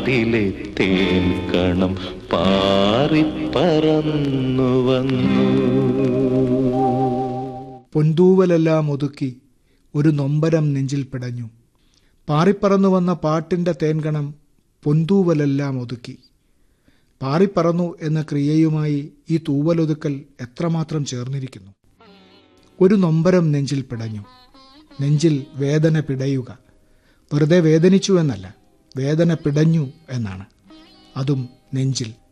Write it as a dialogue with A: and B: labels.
A: അതിലെ തേൻ കണം പാറിപ്പറന്നു വന്നു
B: പൊന്തൂവലെല്ലാം ഒതുക്കി ഒരു നൊമ്പരം നെഞ്ചിൽ പിടഞ്ഞു പാറിപ്പറന്നു വന്ന പാട്ടിൻ്റെ തേൻകണം പൊന്തൂവലെല്ലാം ഒതുക്കി പാറിപ്പറന്നു എന്ന ക്രിയയുമായി ഈ തൂവലൊതുക്കൽ എത്രമാത്രം ചേർന്നിരിക്കുന്നു ഒരു നൊമ്പരം നെഞ്ചിൽ പിടഞ്ഞു നെഞ്ചിൽ വേദന പിടയുക വെറുതെ വേദനിച്ചു എന്നല്ല വേദന പിടഞ്ഞു എന്നാണ് അതും നെഞ്ചിൽ